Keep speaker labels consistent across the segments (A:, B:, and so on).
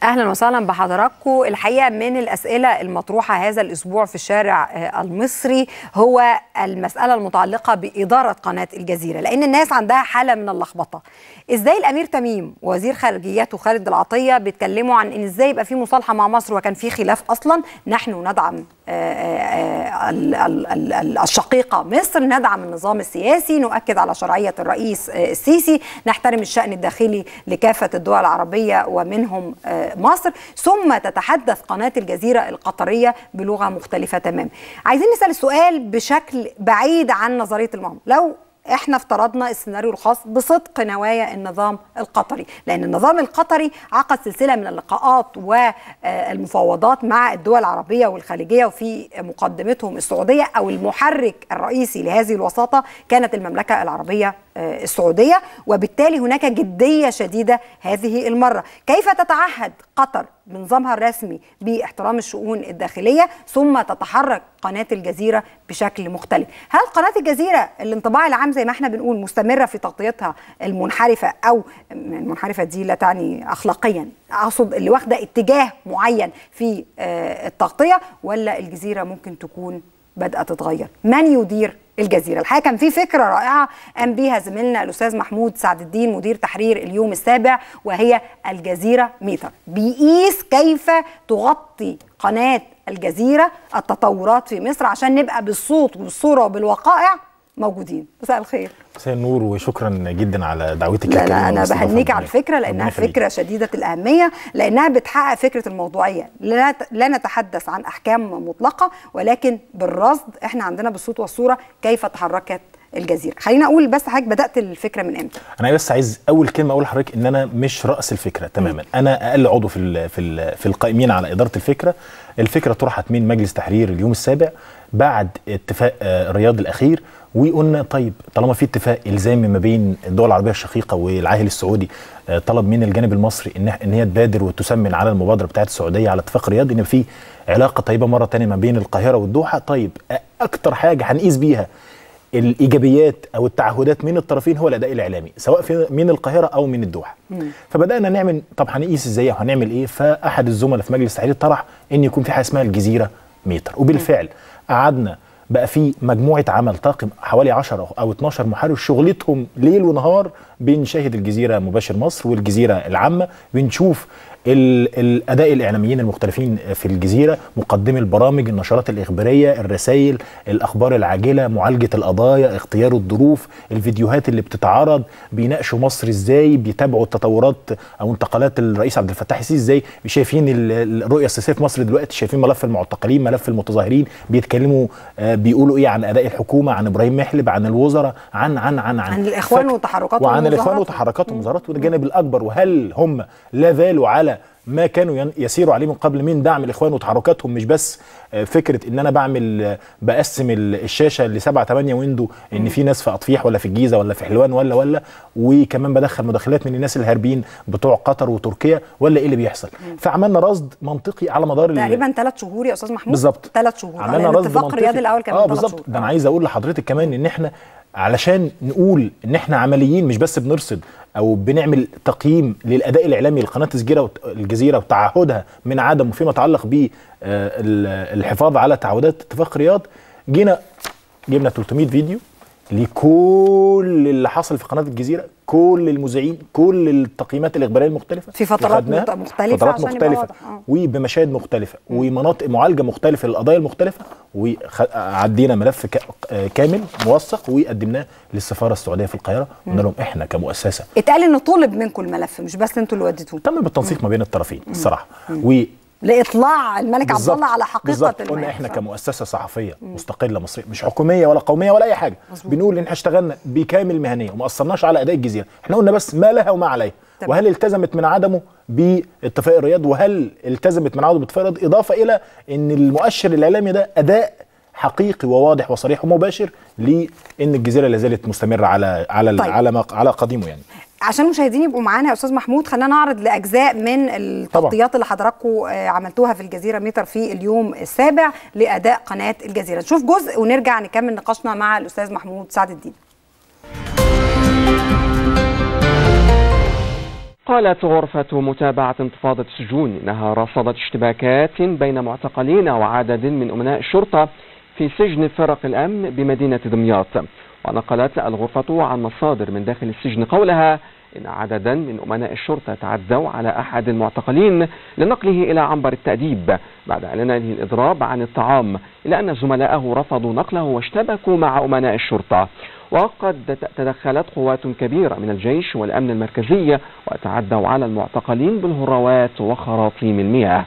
A: اهلا وسهلا بحضراتكم الحقيقه من الاسئله المطروحه هذا الاسبوع في الشارع المصري هو المساله المتعلقه باداره قناه الجزيره لان الناس عندها حاله من اللخبطه ازاي الامير تميم وزير خارجيته خالد العطيه بيتكلموا عن ان ازاي يبقى في مصالحه مع مصر وكان في خلاف اصلا نحن ندعم الشقيقه مصر ندعم النظام السياسي نؤكد على شرعيه الرئيس السيسي نحترم الشان الداخلي لكافه الدول العربيه ومنهم مصر ثم تتحدث قناه الجزيره القطريه بلغه مختلفه تماما عايزين نسال السؤال بشكل بعيد عن نظريه المؤامره لو احنا افترضنا السيناريو الخاص بصدق نوايا النظام القطري لان النظام القطري عقد سلسله من اللقاءات والمفاوضات مع الدول العربيه والخليجيه وفي مقدمتهم السعوديه او المحرك الرئيسي لهذه الوساطه كانت المملكه العربيه السعوديه وبالتالي هناك جديه شديده هذه المره كيف تتعهد قطر بنظامها الرسمي باحترام الشؤون الداخليه ثم تتحرك قناه الجزيره بشكل مختلف هل قناه الجزيره الانطباع العام زي ما احنا بنقول مستمره في تغطيتها المنحرفه او المنحرفه دي لا تعني اخلاقيا اقصد اللي واخده اتجاه معين في التغطيه ولا الجزيره ممكن تكون بدات تتغير من يدير الجزيره الحقيقه كان في فكره رائعه قام بيها زميلنا الاستاذ محمود سعد الدين مدير تحرير اليوم السابع وهي الجزيره ميتر بيقيس كيف تغطي قناه الجزيره التطورات في مصر عشان نبقى بالصوت وبالصوره وبالوقائع موجودين مساء الخير
B: مساء النور وشكرا جدا على دعوتك
A: لا, لا انا بهنيك على الفكره لانها فكره شديده الاهميه لانها بتحقق فكره الموضوعيه لا, لا نتحدث عن احكام مطلقه ولكن بالرصد احنا عندنا بالصوت والصوره كيف تحركت الجزيره خلينا اقول بس حضرتك بدات الفكره من امتى
B: انا بس عايز اول كلمه اقول لحضرتك ان انا مش راس الفكره تماما م. انا اقل عضو في ال في ال في القائمين على اداره الفكره الفكره طرحت من مجلس تحرير اليوم السابع بعد اتفاق الرياض الاخير وقلنا طيب طالما في اتفاق الزامي ما بين الدول العربيه الشقيقه والعاهل السعودي طلب من الجانب المصري ان ان هي تبادر وتسمن على المبادره بتاعت السعوديه على اتفاق رياض ان في علاقه طيبه مره ثانيه ما بين القاهره والدوحه طيب اكتر حاجه هنقيس بيها الايجابيات او التعهدات من الطرفين هو الاداء الاعلامي سواء في من القاهره او من الدوحه مم. فبدانا نعمل طب هنقيس ازاي وهنعمل ايه فاحد الزملاء في مجلس التحرير طرح ان يكون في حاجه اسمها الجزيره متر وبالفعل قعدنا بقى في مجموعه عمل طاقم حوالي 10 او 12 محرر شغلتهم ليل ونهار بنشاهد الجزيره مباشر مصر والجزيره العامه بنشوف الاداء الاعلاميين المختلفين في الجزيره مقدمي البرامج النشرات الاخباريه الرسائل الاخبار العاجله معالجه القضايا اختيار الظروف الفيديوهات اللي بتتعرض بيناقشوا مصر ازاي بيتابعوا التطورات او انتقالات الرئيس عبد الفتاح السيسي ازاي شايفين الرؤيه السياسيه في مصر دلوقتي شايفين ملف المعتقلين ملف المتظاهرين بيتكلموا بيقولوا ايه عن اداء الحكومه عن ابراهيم محلب عن الوزراء عن عن عن عن,
A: عن الاخوان وتحركاتهم
B: وعن الاخوان وتحركاتهم ومظاهرات وده الجانب الاكبر وهل هم لا زالوا على ما كانوا يسيروا عليه من قبل من دعم الاخوان وتحركاتهم مش بس فكره ان انا بعمل بقسم الشاشه لسبعة ثمانية ويندو ان في ناس في اطفيح ولا في الجيزه ولا في حلوان ولا ولا وكمان بدخل مداخلات من الناس الهاربين بتوع قطر وتركيا ولا ايه اللي بيحصل فعملنا رصد منطقي على مدار
A: تقريبا ثلاث شهور يا استاذ محمود
B: بالظبط
A: ثلاث شهور
B: عملنا رصد
A: اتفاق رياض الاول كان
B: اه بالظبط ده انا عايز اقول لحضرتك كمان ان احنا علشان نقول ان احنا عمليين مش بس بنرصد او بنعمل تقييم للاداء الاعلامي لقناه الجزيره الجزيره وتعهدها من عدمه فيما يتعلق بالحفاظ على تعهدات اتفاق رياض جينا جبنا 300 فيديو لكل اللي حصل في قناه الجزيره كل المذيعين كل التقييمات الاخباريه المختلفه
A: في فترات مختلفه
B: فترات مختلفه وبمشاهد مختلفه م. ومناطق معالجه مختلفه للقضايا المختلفه وعدينا ملف كامل موثق وقدمناه للسفاره السعوديه في القاهره قلنا لهم احنا كمؤسسه
A: اتقال ان طلب منكم الملف مش بس انتوا اللي وديتوه
B: تم بالتنسيق ما بين الطرفين الصراحه و
A: لاطلاع الملك عبد الله على حقيقه
B: قلنا احنا كمؤسسه صحفيه مم. مستقله مصريه مش حكوميه ولا قوميه ولا اي حاجه مزبوط. بنقول ان احنا اشتغلنا بكامل مهنيه وما اثرناش على اداء الجزيره احنا قلنا بس ما لها وما عليها طبعا. وهل التزمت من عدمه باتفاق الرياض وهل التزمت من عدمه باتفاق الرياض اضافه الى ان المؤشر الاعلامي ده اداء حقيقي وواضح وصريح ومباشر لان الجزيره لا زالت مستمره على على طيب. على على قديمه يعني
A: عشان المشاهدين يبقوا معانا يا استاذ محمود خلينا نعرض لاجزاء من التغطيات اللي حضراتكم عملتوها في الجزيره متر في اليوم السابع لاداء قناه الجزيره نشوف جزء ونرجع نكمل نقاشنا مع الاستاذ محمود سعد الدين
C: قالت غرفة متابعة انتفاضة السجون إنها رصدت اشتباكات بين معتقلين وعدد من أمناء الشرطة في سجن فرق الأمن بمدينة دمياط ونقلت الغرفة عن مصادر من داخل السجن قولها إن عددا من أمناء الشرطة تعدوا على أحد المعتقلين لنقله إلى عنبر التأديب بعد إعلانه الإضراب عن الطعام إلا أن زملائه رفضوا نقله واشتبكوا مع أمناء الشرطة وقد تدخلت قوات كبيرة من الجيش والأمن المركزي وتعدوا على المعتقلين بالهروات وخراطيم المياه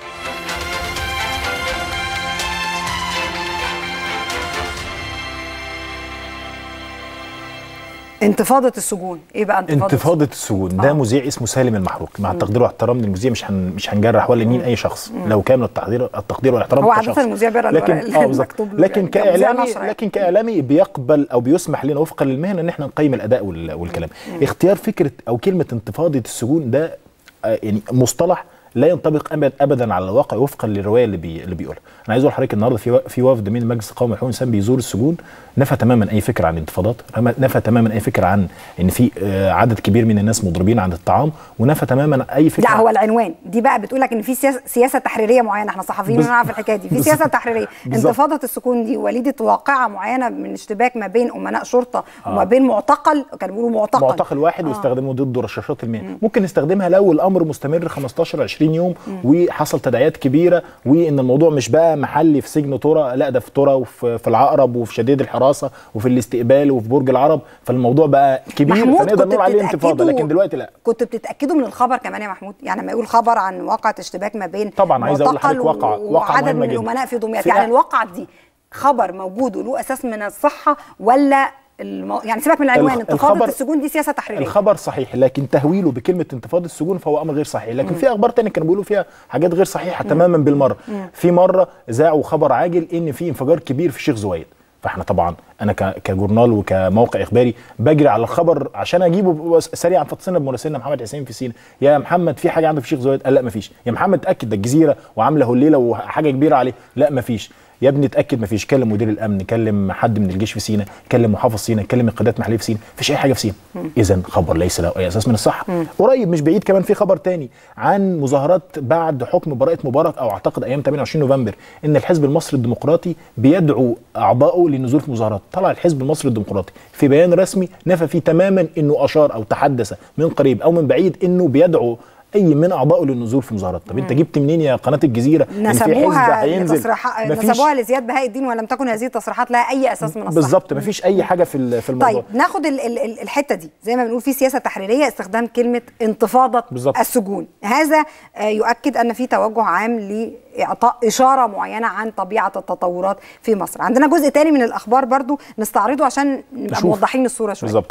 A: انتفاضة السجون ايه بقى انتفاضة,
B: انتفاضة السجون ده
A: آه.
B: مذيع اسمه سالم المحروق مع التقدير واحترام للمذيع مش هن مش هنجرح ولا مين اي شخص لو كان التقدير التقدير والاحترام
A: هو
B: كشخص.
A: عادة المذيع بيقرا
B: لكن
A: الورق
B: اه بالظبط
A: المكتوب
B: لكن
A: كمذيع
B: كاعلامي
A: نشر يعني.
B: لكن كاعلامي بيقبل او بيسمح لنا وفقا للمهنه ان احنا نقيم الاداء وال- والكلام اختيار فكره او كلمه انتفاضه السجون ده آه، يعني مصطلح لا ينطبق أبد ابدا على الواقع وفقا للروايه اللي بي اللي بيقولها انا عايز اقول لحضرتك النهارده في و- في وفد من المجلس القومي لحقوق الانسان بيزور السجون نفى تماما اي فكره عن الانتفاضات رم- نفى تماما اي فكره عن ان في آه، عدد كبير من الناس مضربين عن الطعام ونفى تماما اي فكره
A: لا هو العنوان دي بقى بتقول لك ان في سياسه, سياسة تحريريه معينه احنا صحفيين
B: بز-
A: ونعرف الحكايه دي في
B: بالظبط.
A: سياسه تحريريه
B: بالظبط.
A: انتفاضه السكون دي وليده واقعه معينه من اشتباك ما بين امناء شرطه وما بين معتقل كانوا بيقولوا معتقل
B: معتقل واحد
A: آه.
B: ويستخدموا ضده رشاشات المياه ممكن نستخدمها لو الامر مستمر 15 20 يوم وحصل تداعيات كبيره وان الموضوع مش بقى محلي في سجن ترى لا ده في ترى وفي في العقرب وفي شديد الحراسه وفي الاستقبال وفي برج العرب فالموضوع بقى كبير
A: محمود
B: فنقدر
A: كنت
B: نقول عليه انتفاضه
A: بتتأكدوا-
B: لكن دلوقتي لا
A: كنت بتتاكدوا من الخبر كمان يا محمود يعني لما يقول خبر عن واقعه اشتباك ما بين
B: طبعاً عايز أقول لحضرتك
A: معتقل
B: واقعة-
A: و-
B: واقعة
A: وعدد
B: مهمة
A: من
B: جداً.
A: الامناء في دمياط
B: في
A: يعني
B: أ-
A: الواقعه دي خبر موجود وله اساس من الصحه ولا المو... يعني سيبك من العنوان
B: الخ-
A: انتفاضه
B: الخبر-
A: السجون دي سياسه تحريريه
B: الخبر صحيح لكن تهويله بكلمه انتفاضه السجون فهو امر غير صحيح لكن في اخبار تانية كانوا بيقولوا فيها حاجات غير صحيحه تماما بالمره في مره ذاعوا خبر عاجل ان في انفجار كبير في الشيخ زويد فاحنا طبعا انا ك- كجورنال وكموقع اخباري بجري على الخبر عشان اجيبه سريعا فاتصلنا بمراسلنا محمد حسين في سينا يا محمد في حاجه عنده في الشيخ زويد قال لا مفيش يا محمد اتاكد ده الجزيره وعامله هليله وحاجه كبيره عليه لا مفيش يا ابني اتاكد مفيش كلم مدير الامن كلم حد من الجيش في سينا كلم محافظ سينا كلم القيادات المحليه في سينا مفيش اي حاجه في سينا اذا خبر ليس له اي اساس من الصحه قريب مش بعيد كمان في خبر تاني عن مظاهرات بعد حكم براءه مبارك او اعتقد ايام 28 نوفمبر ان الحزب المصري الديمقراطي بيدعو اعضائه للنزول في مظاهرات طلع الحزب المصري الديمقراطي في بيان رسمي نفى فيه تماما انه اشار او تحدث من قريب او من بعيد انه بيدعو اي من اعضائه للنزول في مظاهرات طب انت جبت منين يا قناه الجزيره إن في حزب
A: نسبوها
B: هينزل؟
A: لتصريحات
B: مفيش-
A: نسبوها لزياد بهاء الدين ولم تكن هذه التصريحات لها اي اساس من الصحه
B: بالظبط مفيش اي حاجه في ال- في الموضوع
A: طيب ناخد ال ال ال الحته دي زي ما بنقول في سياسه تحريريه استخدام كلمه انتفاضه
B: بالظبط.
A: السجون هذا آه، يؤكد ان في توجه عام لاعطاء اشاره معينه عن طبيعه التطورات في مصر عندنا جزء تاني من الاخبار برضو نستعرضه عشان نبقى
B: نشوف.
A: موضحين الصوره شويه
B: بالظبط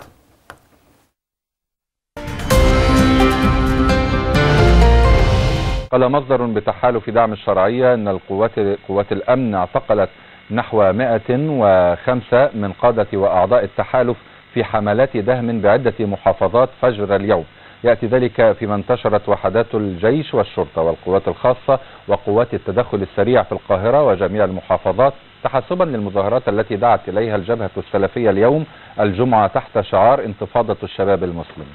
D: قال مصدر بتحالف دعم الشرعية أن القوات قوات الأمن اعتقلت نحو 105 من قادة وأعضاء التحالف في حملات دهم بعدة محافظات فجر اليوم يأتي ذلك فيما انتشرت وحدات الجيش والشرطة والقوات الخاصة وقوات التدخل السريع في القاهرة وجميع المحافظات تحسبا للمظاهرات التي دعت إليها الجبهة السلفية اليوم الجمعة تحت شعار انتفاضة الشباب المسلم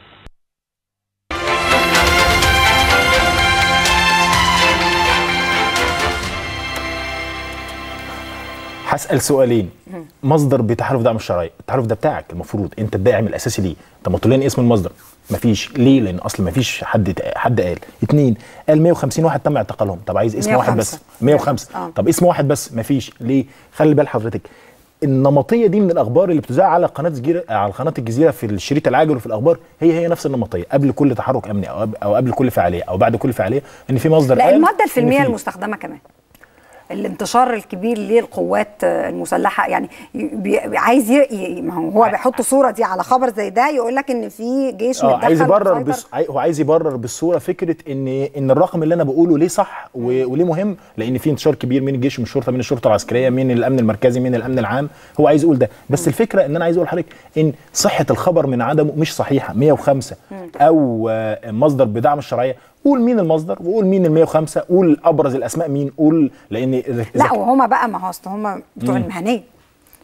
B: هسال سؤالين مصدر بتحالف دعم الشرعيه التحالف ده بتاعك المفروض انت الداعم الاساسي ليه طب ما تقول لنا اسم المصدر مفيش ليه لان اصلا مفيش حد حد قال اتنين قال 150 واحد تم اعتقالهم طب عايز اسم واحد
A: 105.
B: بس 105
A: آه.
B: طب اسم واحد بس مفيش ليه خلي بال حضرتك النمطيه دي من الاخبار اللي بتذاع على قناه الجزيره على قناه الجزيره في الشريط العاجل وفي الاخبار هي هي نفس النمطيه قبل كل تحرك امني او قبل- او قبل كل فعاليه او بعد كل فعاليه ان في مصدر
A: لا
B: قال
A: الماده
B: إن
A: الفيلميه
B: في-
A: المستخدمه كمان الانتشار الكبير للقوات آه، المسلحه يعني ي- بي- عايز ي... ي- ما هو هو بيحط الصوره دي على خبر زي ده يقول لك ان في جيش
B: اه
A: متدخل
B: عايز يبرر
A: ومسيطر.
B: بس عاي- هو عايز يبرر بالصوره فكره ان ان الرقم اللي انا بقوله ليه صح و... وليه مهم لان في انتشار كبير من الجيش من الشرطه من الشرطه العسكريه من الامن المركزي من الامن العام هو عايز يقول ده بس الفكره ان انا عايز اقول لحضرتك ان صحه الخبر من عدمه مش صحيحه 105 او آه، مصدر بدعم الشرعيه قول مين المصدر وقول مين ال 105 قول ابرز الاسماء مين قول لان
A: لا وهما بقى ما هو اصل هما بتوع المهنيه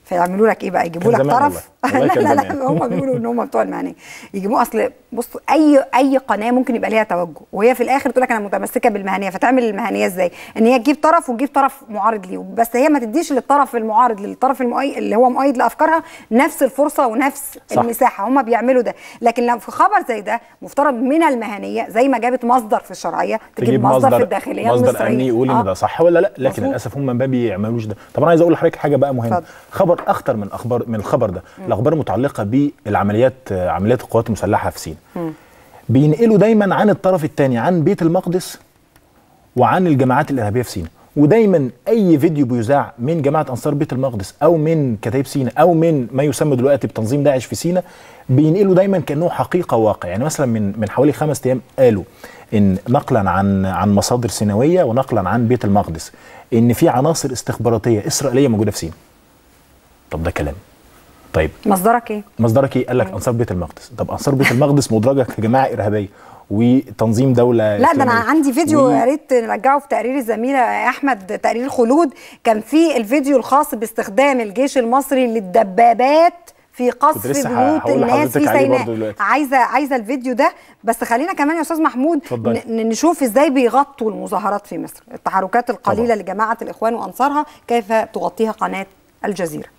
A: فيعملوا لك ايه بقى يجيبوا
B: كان
A: لك
B: زمان
A: طرف
B: والله. والله
A: لا
B: كان
A: لا لا
B: زمان.
A: هم بيقولوا ان هم بتوع المهنيه يجيبوا اصل بص اي اي قناه ممكن يبقى ليها توجه وهي في الاخر تقول لك انا متمسكه بالمهنيه فتعمل المهنيه ازاي ان هي تجيب طرف وتجيب طرف معارض ليه بس هي ما تديش للطرف المعارض للطرف المؤيد اللي هو مؤيد لافكارها نفس الفرصه ونفس
B: صح.
A: المساحه هم بيعملوا ده لكن لو في خبر زي ده مفترض من المهنيه زي ما جابت مصدر في الشرعيه تجيب مصدر, في الداخليه
B: مصدر
A: المصريه
B: امني يقول ان
A: آه.
B: ده صح ولا لا لكن
A: مظبوط.
B: للاسف هم ما بيعملوش ده طب انا عايز اقول لحضرتك حاجه بقى مهمه
A: اتفضل.
B: خبر اخطر من اخبار من الخبر ده الاخبار المتعلقه بالعمليات آه، عمليات القوات المسلحه في سيناء بينقلوا دايما عن الطرف الثاني عن بيت المقدس وعن الجماعات الارهابيه في سيناء ودايما اي فيديو بيذاع من جماعه انصار بيت المقدس او من كتائب سيناء او من ما يسمى دلوقتي بتنظيم داعش في سيناء بينقلوا دايما كانه حقيقه واقع يعني مثلا من من حوالي خمس ايام قالوا ان نقلا عن عن مصادر سيناويه ونقلا عن بيت المقدس ان في عناصر استخباراتيه اسرائيليه موجوده في سيناء طب ده كلام طيب
A: مصدرك ايه
B: مصدرك ايه؟ قال لك انصار بيت المقدس، طب انصار بيت المقدس مدرجه كجماعه ارهابيه وتنظيم دوله
A: لا ده انا
B: إسلامية.
A: عندي فيديو
B: و-
A: يا ريت نرجعه في تقرير الزميله احمد تقرير خلود كان في الفيديو الخاص باستخدام الجيش المصري للدبابات في
B: كنت
A: قصف
B: لسه
A: بيوت
B: هقول
A: الناس في
B: لحضرتك عليه
A: سيناء
B: برضه دلوقتي.
A: عايزه عايزه الفيديو ده بس خلينا كمان يا استاذ محمود
B: اتفضلي.
A: ن- نشوف ازاي بيغطوا المظاهرات في مصر التحركات القليله
B: طبعا.
A: لجماعه الاخوان وانصارها كيف تغطيها قناه الجزيره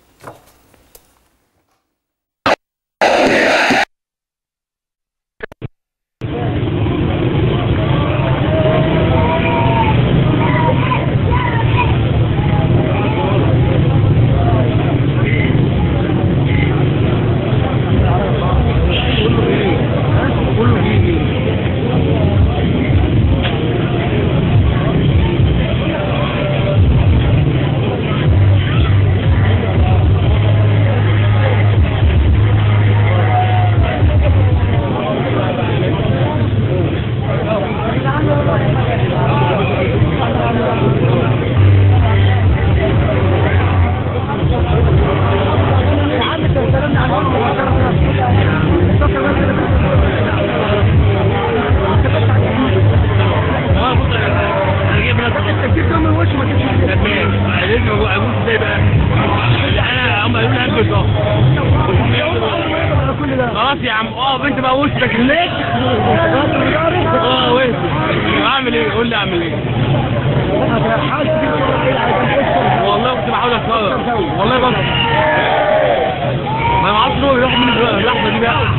E: خلاص يا عم اقف انت بقى وشك ليك اه وين اعمل ايه قول لي اعمل ايه والله كنت بحاول اتصرف والله بس ما معرفش هو يروح من اللحظه دي بقى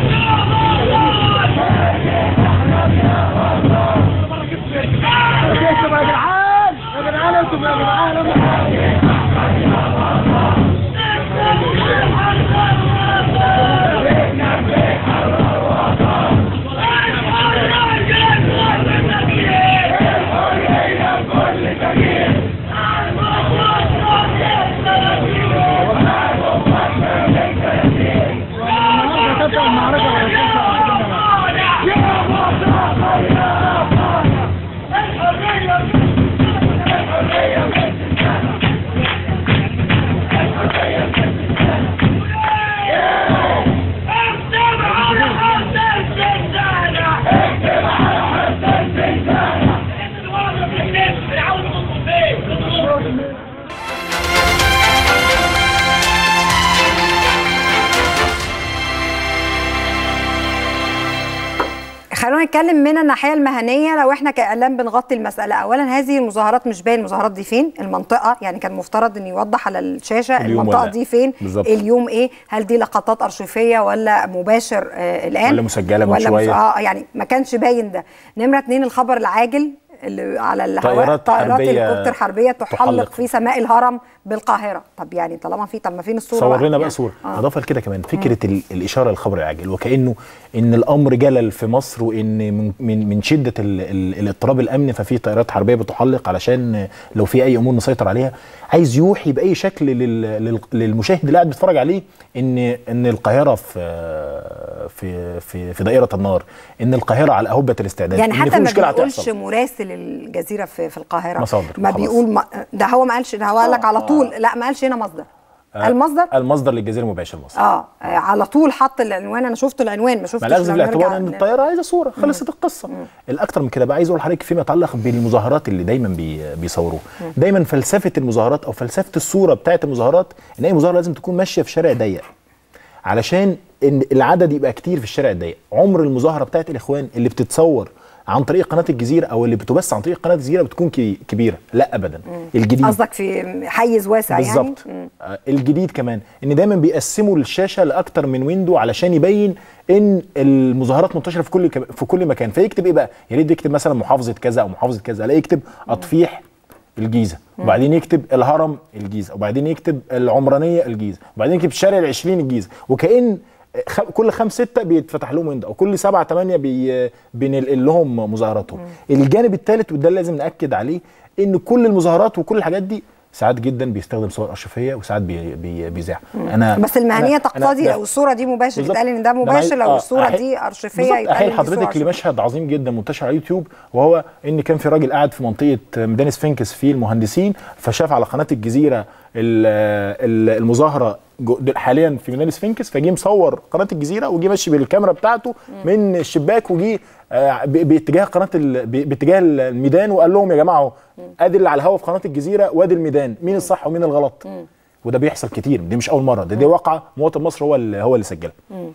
A: خلونا نتكلم من الناحيه المهنيه لو احنا كاعلام بنغطي المساله اولا هذه المظاهرات مش باين المظاهرات دي فين المنطقه يعني كان مفترض ان يوضح على الشاشه
B: اليوم
A: المنطقه
B: ولا-
A: دي فين
B: بالظبط.
A: اليوم ايه هل دي لقطات ارشيفيه ولا مباشر آه الان
B: ولا مسجلة من
A: ولا
B: شوية.
A: اه يعني ما كانش باين ده نمره اتنين الخبر العاجل اللي على الهواء
B: طائرات
A: طائرات
B: حربية
A: هليكوبتر حربيه تحلق
B: تحلق.
A: في سماء الهرم بالقاهره طب يعني طالما في طب ما فين الصوره
B: صور لنا بقى
A: يعني
B: صوره
A: آه.
B: اضافه لكده كمان فكره ال- الاشاره للخبر العاجل وكانه ان الامر جلل في مصر وان من من, من شده ال ال الاضطراب الامني ففي طائرات حربيه بتحلق علشان لو في اي امور نسيطر عليها عايز يوحي باي شكل لل لل للمشاهد اللي قاعد بيتفرج عليه ان ان القاهره في في في في دائره النار ان القاهره على اهبه الاستعداد
A: يعني
B: إن
A: حتى
B: في
A: ما
B: مشكله
A: بيقولش
B: هتحصل
A: مراسل الجزيره في في القاهره
B: مصادر،
A: ما
B: خلاص.
A: بيقول ما ده هو ما قالش ده هو قال لك على طول لا ما قالش هنا مصدر
B: آه،
A: المصدر
B: المصدر للجزيره المباشر مصر
A: اه آه، على طول حط العنوان انا شفت العنوان ما شفتش
B: مع الاخذ
A: لما
B: بالاعتبار
A: نرجع
B: ان
A: ل-
B: الطياره عايزه صوره خلصت القصه الاكثر من كده بقى عايز اقول لحضرتك فيما يتعلق بالمظاهرات اللي دايما بي بيصوروه دايما فلسفه المظاهرات او فلسفه الصوره بتاعه المظاهرات ان اي مظاهره لازم تكون ماشيه في شارع ضيق علشان ان العدد يبقى كتير في الشارع الضيق عمر المظاهره بتاعه الاخوان اللي بتتصور عن طريق قناه الجزيره او اللي بتبث عن طريق قناه الجزيره بتكون كي- كبيره لا ابدا الجديد
A: قصدك في حيز واسع يعني
B: بالظبط آه، الجديد كمان ان دايما بيقسموا الشاشه لاكتر من ويندو علشان يبين ان المظاهرات منتشره في كل في كل مكان فيكتب ايه بقى يا ريت يكتب مثلا محافظه كذا او محافظه كذا لا يكتب اطفيح الجيزه وبعدين يكتب الهرم الجيزه وبعدين يكتب العمرانيه الجيزه وبعدين يكتب الشارع العشرين الجيزه وكأن خ... كل خمس ستة بيتفتح لهم ويندو او كل سبعة تمانية بي... بننقل لهم مظاهراتهم الجانب الثالث وده اللي لازم نأكد عليه ان كل المظاهرات وكل الحاجات دي ساعات جدا بيستخدم صور ارشيفيه وساعات بي بي بيذاع انا
A: بس المهنيه
B: أنا-
A: تقتضي
B: أنا-
A: لو الصوره دي مباشر
B: بالظبط.
A: يتقال ان ده
B: أنا
A: مباشر
B: عايز-
A: لو
B: آه،
A: الصوره
B: أحيل-
A: دي ارشيفيه
B: بالظبط
A: يتقال
B: احيل
A: إن دي صورة
B: حضرتك
A: أرشيفية.
B: لمشهد عظيم جدا منتشر على يوتيوب وهو ان كان في راجل قاعد في منطقه ميدان سفنكس في المهندسين فشاف على قناه الجزيره ال- ال- المظاهره جو- دل- حاليا في ميدان سفنكس فجه مصور قناه الجزيره وجه ماشي بالكاميرا بتاعته من الشباك وجه آه، ب- باتجاه قناه ال- ب- باتجاه الميدان وقال لهم يا جماعه اهو ادي اللي على الهوا في قناه الجزيره وادي الميدان مين الصح ومين الغلط وده بيحصل كتير دي مش اول مره ده دي واقعه مواطن مصر هو اللي هو اللي سجلها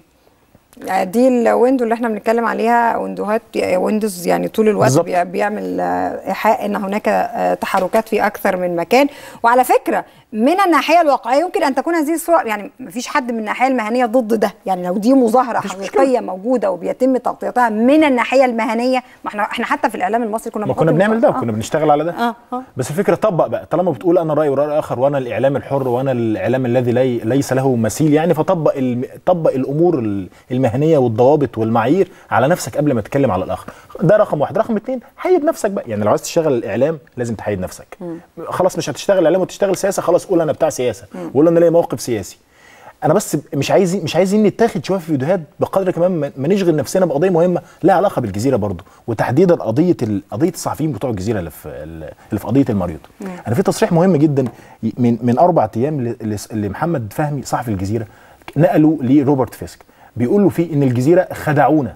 A: دي الويندو اللي احنا بنتكلم عليها ويندوهات ويندوز يعني طول الوقت
B: بالظبط.
A: بي- بيعمل آه، ايحاء ان هناك آه، تحركات في اكثر من مكان وعلى فكره من الناحيه الواقعيه يمكن ان تكون هذه الصور يعني مفيش حد من الناحيه المهنيه ضد ده يعني لو دي مظاهره حقيقيه موجوده وبيتم تغطيتها من الناحيه المهنيه ما احنا احنا حتى في الاعلام المصري كنا
B: ما كنا
A: بنغطي
B: بنعمل ده
A: المظاهرة.
B: وكنا بنشتغل على ده
A: آه، آه.
B: بس الفكره طبق بقى طالما بتقول انا راي وراي اخر وانا الاعلام الحر وانا الاعلام الذي لي ليس له مثيل يعني فطبق الم... طبق الامور ال- المهنيه والضوابط والمعايير على نفسك قبل ما تتكلم على الاخر ده رقم واحد رقم اتنين حيد نفسك بقى يعني لو عايز تشتغل الاعلام لازم تحيد نفسك خلاص مش هتشتغل اعلام وتشتغل سياسه خلاص قول انا بتاع سياسه وقول انا ليا موقف سياسي انا بس مش عايز مش عايزين نتاخد شويه في فيديوهات بقدر كمان ما- ما نشغل نفسنا بقضيه مهمه لها علاقه بالجزيره برضه وتحديدا قضيه ال- قضيه الصحفيين بتوع الجزيره اللي في اللي في قضيه المريض انا في تصريح مهم جدا ي- من من اربع ايام ل- ل- لمحمد فهمي صحفي الجزيره نقلوا لروبرت فيسك بيقول له فيه ان الجزيره خدعونا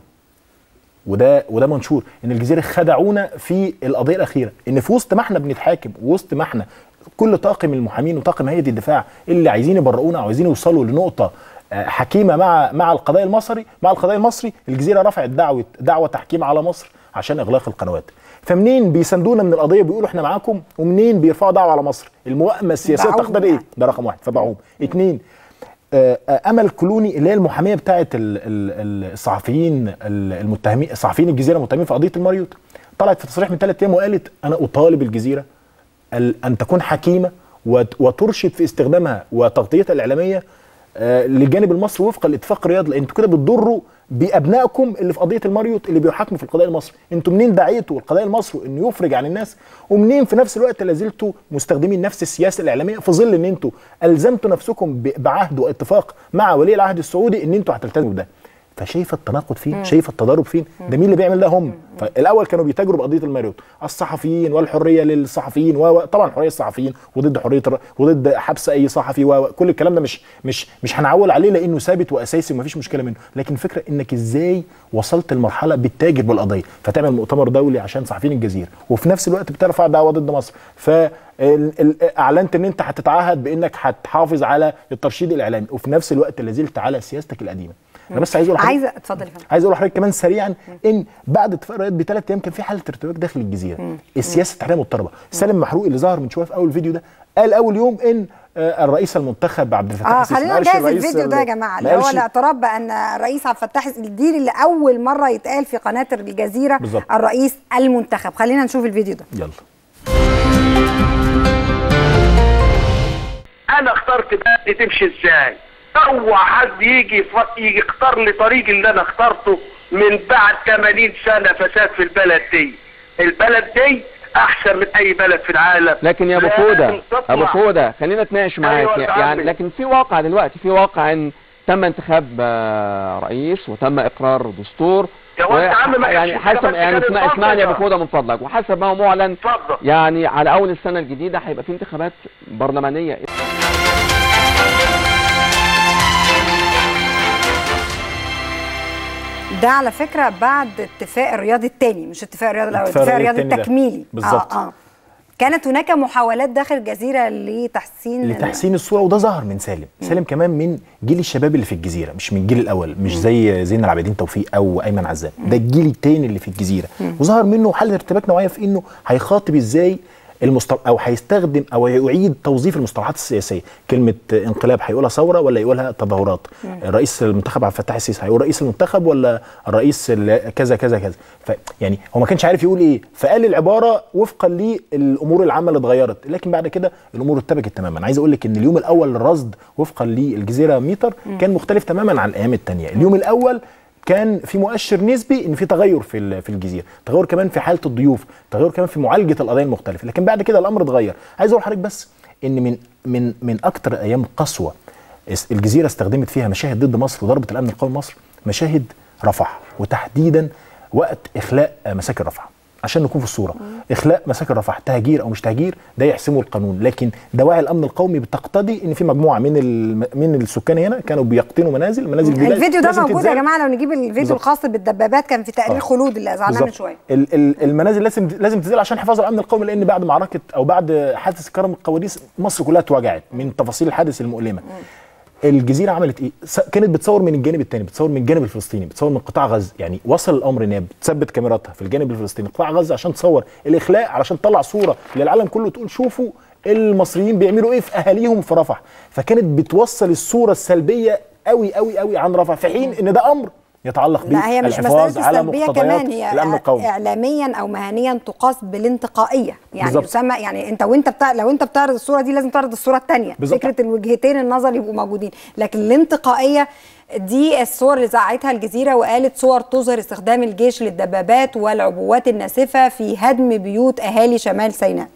B: وده وده منشور ان الجزيره خدعونا في القضيه الاخيره ان في وسط ما احنا بنتحاكم وسط ما احنا كل طاقم المحامين وطاقم هيئه الدفاع اللي عايزين يبرئونا او عايزين يوصلوا لنقطه آه، حكيمه مع مع القضاء المصري مع القضاء المصري الجزيره رفعت دعوه دعوه تحكيم على مصر عشان اغلاق القنوات فمنين بيساندونا من القضيه بيقولوا احنا معاكم ومنين بيرفعوا دعوه على مصر الموائمه السياسيه
A: باعوهم
B: تقدر ايه
A: يعني.
B: ده رقم واحد فباعوهم اتنين آه، آه، امل كلوني اللي هي المحاميه بتاعه ال- ال- الصحفيين ال- المتهمين صحفيين الجزيره المتهمين في قضيه المريوط طلعت في تصريح من ثلاث ايام وقالت انا اطالب الجزيره ال- ان تكون حكيمه وت- وترشد في استخدامها وتغطيتها الاعلاميه آه، للجانب المصري وفقا لاتفاق رياض لان انتوا كده بتضروا بابنائكم اللي في قضيه المريوط اللي بيحاكموا في القضاء المصري انتوا منين دعيتوا القضاء المصري انه يفرج عن الناس ومنين في نفس الوقت لازلتوا مستخدمين نفس السياسه الاعلاميه في ظل ان انتوا الزمتوا نفسكم ب- بعهد واتفاق مع ولي العهد السعودي ان انتوا هتلتزموا بده فشايفه التناقض فين شايفه التضارب فين ده مين اللي بيعمل ده هم فالاول كانوا بيتاجروا بقضيه المريوط الصحفيين والحريه للصحفيين وطبعا حريه الصحفيين وضد حريه الر... وضد حبس اي صحفي وكل الكلام ده مش مش مش هنعول عليه لانه ثابت واساسي ومفيش مشكله منه لكن الفكره انك ازاي وصلت لمرحله بتتاجر بالقضيه فتعمل مؤتمر دولي عشان صحفيين الجزيره وفي نفس الوقت بترفع دعوه ضد مصر ف ال- ال- اعلنت ان انت هتتعهد بانك هتحافظ على الترشيد الاعلامي وفي نفس الوقت لازلت على سياستك القديمه انا بس عايز اقول لحضرتك-
A: عايزه اتفضل يا فندم
B: عايز اقول لحضرتك كمان سريعا ان بعد اتفاق الرياض بثلاث ايام كان في حاله ارتباك داخل الجزيره السياسه التحريريه مضطربه سالم محروق اللي ظهر من شويه في اول فيديو ده قال اول يوم ان آه، الرئيس المنتخب عبد الفتاح
A: اه
B: السيسي ما
A: خلينا
B: قالش
A: نجهز
B: الرئيس
A: الفيديو ده يا جماعه اللي
B: ما
A: هو
B: قالش-
A: الاعتراف بان الرئيس عبد الفتاح الدين اللي اول مره يتقال في قناه الجزيره
B: بالظبط.
A: الرئيس المنتخب خلينا نشوف الفيديو ده
B: يلا
F: انا اخترت بلدي تمشي ازاي اوعى حد يجي ف... يجي يختار لي طريق اللي انا اخترته من بعد 80 سنه فساد في البلد دي البلد دي احسن من اي بلد في العالم
C: لكن يا ابو
F: لازم
C: فوده
F: تطلع.
C: ابو فوده خلينا نتناقش معاك
F: أيوة يا
C: يعني
F: عمي.
C: لكن في واقع دلوقتي في واقع ان تم انتخاب آه، رئيس وتم اقرار دستور
F: يا واد يا عم ما
C: يعني
F: كانش
C: حسب
F: انتخابات
C: يعني
F: كانت
C: اسمع اسمعني يا ابو
F: فاضلة.
C: فوده من فضلك وحسب ما هو معلن
F: اتفضل
C: يعني على اول السنه الجديده هيبقى في انتخابات برلمانيه
A: ده على فكره بعد اتفاق الرياض الثاني مش اتفاق الرياض الاول
B: اتفاق
A: اتفاق
B: الرياض
A: الرياض
B: التاني ده.
A: التكميلي
B: بالظبط.
A: آه آه. كانت هناك محاولات داخل الجزيره لتحسين
B: لتحسين الصوره وده ظهر من سالم سالم كمان من جيل الشباب اللي في الجزيره مش من الجيل الاول مش زي زين العابدين توفيق او ايمن عزام ده الجيل التاني اللي في الجزيره وظهر منه حاله ارتباك نوعيه في انه هيخاطب ازاي المصطلح او هيستخدم او يعيد توظيف المصطلحات السياسيه كلمه انقلاب هيقولها ثوره ولا يقولها تظاهرات رئيس المنتخب عبد الفتاح السيسي هيقول رئيس المنتخب ولا الرئيس ال- كذا كذا كذا ف يعني هو ما كانش عارف يقول ايه فقال العباره وفقا للامور العامه اللي اتغيرت لكن بعد كده الامور ارتبكت تماما عايز اقول لك ان اليوم الاول للرصد وفقا للجزيره ميتر كان مختلف تماما عن الايام الثانيه اليوم الاول كان في مؤشر نسبي ان في تغير في ال- في الجزيره تغير كمان في حاله الضيوف تغير كمان في معالجه القضايا المختلفه لكن بعد كده الامر اتغير عايز اقول لحضرتك بس ان من من من اكتر ايام قسوه اس- الجزيره استخدمت فيها مشاهد ضد مصر وضربه الامن القومي مصر مشاهد رفح وتحديدا وقت اخلاء آه، مساكن رفح عشان نكون في الصوره اخلاء مساكن رفح تهجير او مش تهجير ده يحسمه القانون لكن دواعي الامن القومي بتقتضي ان في مجموعه من ال- من السكان هنا كانوا بيقطنوا منازل منازل دي
A: الفيديو ده
B: لازم
A: موجود يا
B: تتذاع.
A: جماعه لو نجيب الفيديو
B: بالظبط.
A: الخاص بالدبابات كان في تقرير
B: آه.
A: خلود اللي اذعناه من
B: بالظبط.
A: شويه
B: ال- ال- المنازل لازم لازم تنزل عشان حفاظ الامن القومي لان بعد معركه او بعد حادث كرم القواديس مصر كلها اتوجعت من تفاصيل الحادث المؤلمه الجزيره عملت ايه س- كانت بتصور من الجانب الثاني بتصور من الجانب الفلسطيني بتصور من قطاع غزه يعني وصل الامر ان هي بتثبت كاميراتها في الجانب الفلسطيني قطاع غزه عشان تصور الاخلاء علشان تطلع صوره للعالم كله تقول شوفوا المصريين بيعملوا ايه في اهاليهم في رفح فكانت بتوصل الصوره السلبيه قوي قوي قوي عن رفح في حين ان ده امر يتعلق
A: لا هي مش
B: بالحفاظ
A: مسألة
B: على
A: السلبية
B: مقتضيات
A: كمان هي
B: الامن القومي
A: إعلاميا أو مهنيا تقاس بالانتقائية يعني
B: بالظبط.
A: يسمى يعني أنت وأنت بتاع لو أنت بتعرض الصورة دي لازم تعرض الصورة الثانية
B: بالظبط.
A: فكرة الوجهتين النظر يبقوا موجودين لكن الانتقائية دي الصور اللي زعتها الجزيرة وقالت صور تظهر استخدام الجيش للدبابات والعبوات الناسفة في هدم بيوت أهالي شمال سيناء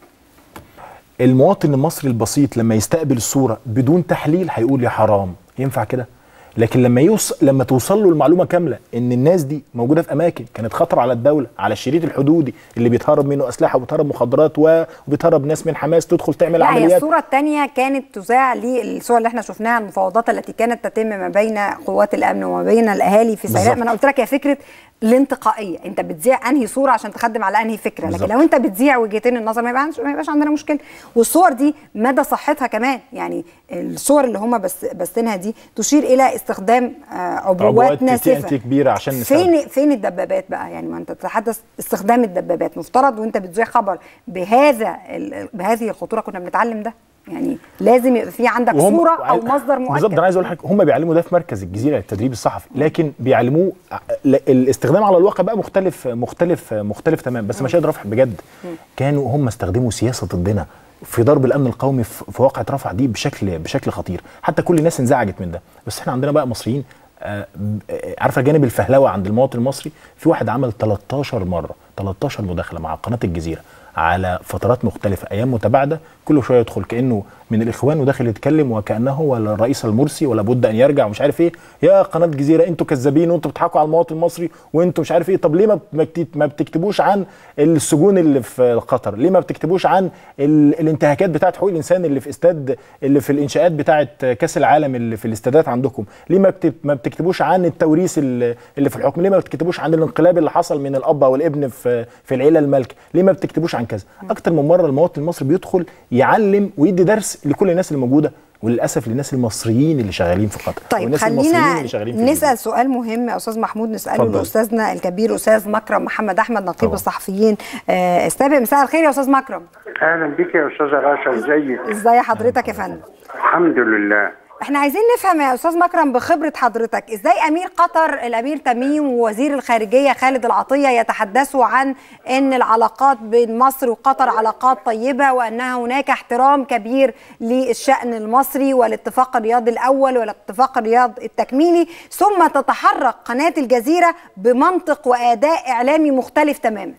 B: المواطن المصري البسيط لما يستقبل الصوره بدون تحليل هيقول يا حرام ينفع كده لكن لما يوصل لما توصل له المعلومه كامله ان الناس دي موجوده في اماكن كانت خطر على الدوله على الشريط الحدودي اللي بيتهرب منه اسلحه وبيتهرب مخدرات و- وبيتهرب ناس من حماس تدخل تعمل
A: لا هي
B: عمليات
A: الصورة الثانية كانت تذاع للصور اللي احنا شفناها المفاوضات التي كانت تتم ما بين قوات الأمن وما بين الأهالي في سيناء
B: بالظبط.
A: ما أنا قلت لك هي فكرة الانتقائية أنت بتذيع أنهي صورة عشان تخدم على أنهي فكرة لكن
B: بالظبط.
A: لو أنت بتذيع وجهتين النظر ما يبقاش ما يبقاش عندنا مشكلة والصور دي مدى صحتها كمان يعني الصور اللي هم بس بسينها دي تشير إلى استخدام آه، عبوات
B: عبوات
A: ناسفة
B: TNT كبيرة عشان نستخدم.
A: فين فين الدبابات بقى يعني ما انت تتحدث استخدام الدبابات مفترض وانت بتذيع خبر بهذا ال- بهذه الخطوره كنا بنتعلم ده يعني لازم يبقى في عندك
B: وهم-
A: صوره او مصدر مؤكد
B: بالظبط انا عايز اقول لحضرتك هم بيعلموا ده في مركز الجزيره للتدريب الصحفي لكن بيعلموه ع- ل- الاستخدام على الواقع بقى مختلف مختلف مختلف تمام بس مشاهد رفح بجد كانوا هم استخدموا سياسه ضدنا في ضرب الامن القومي في في واقعه رفح دي بشكل بشكل خطير حتى كل الناس انزعجت من ده بس احنا عندنا بقى مصريين آه، ب- آه، عارفه جانب الفهلوه عند المواطن المصري في واحد عمل 13 مره 13 مداخله مع قناه الجزيره على فترات مختلفه ايام متباعده كل شويه يدخل كانه من الاخوان وداخل يتكلم وكانه ولا الرئيس المرسي ولا بد ان يرجع ومش عارف ايه يا قناه جزيره انتوا كذابين وانتوا بتضحكوا على المواطن المصري وانتوا مش عارف ايه طب ليه ما ما بت- ما بتكتبوش عن السجون اللي في قطر ليه ما بتكتبوش عن ال- الانتهاكات بتاعه حقوق الانسان اللي في استاد اللي في الانشاءات بتاعه كاس العالم اللي في الاستادات عندكم ليه ما بت- ما بتكتبوش عن التوريث اللي اللي في الحكم ليه ما بتكتبوش عن الانقلاب اللي حصل من الاب او الابن في في العيله المالكه ليه ما بتكتبوش عن كذا اكتر من مره المواطن المصري بيدخل يعلم ويدي درس لكل الناس اللي موجوده وللاسف للناس المصريين اللي شغالين في قطر
A: طيب
B: والناس المصريين
A: خلينا
B: اللي شغالين في الجزيرة.
A: نسال سؤال مهم يا استاذ محمود نساله
B: اتفضل.
A: لاستاذنا الكبير استاذ مكرم محمد احمد نقيب
B: طبعا.
A: الصحفيين آه، السابق مساء الخير يا استاذ مكرم
G: اهلا بك يا استاذه رشا ازيك
A: ازاي حضرتك يا فندم
G: الحمد لله
A: احنا عايزين نفهم يا استاذ مكرم بخبره حضرتك ازاي امير قطر الامير تميم ووزير الخارجيه خالد العطيه يتحدثوا عن ان العلاقات بين مصر وقطر علاقات طيبه وانها هناك احترام كبير للشان المصري والاتفاق الرياضي الاول والاتفاق الرياض التكميلي ثم تتحرك قناه الجزيره بمنطق واداء اعلامي مختلف تماما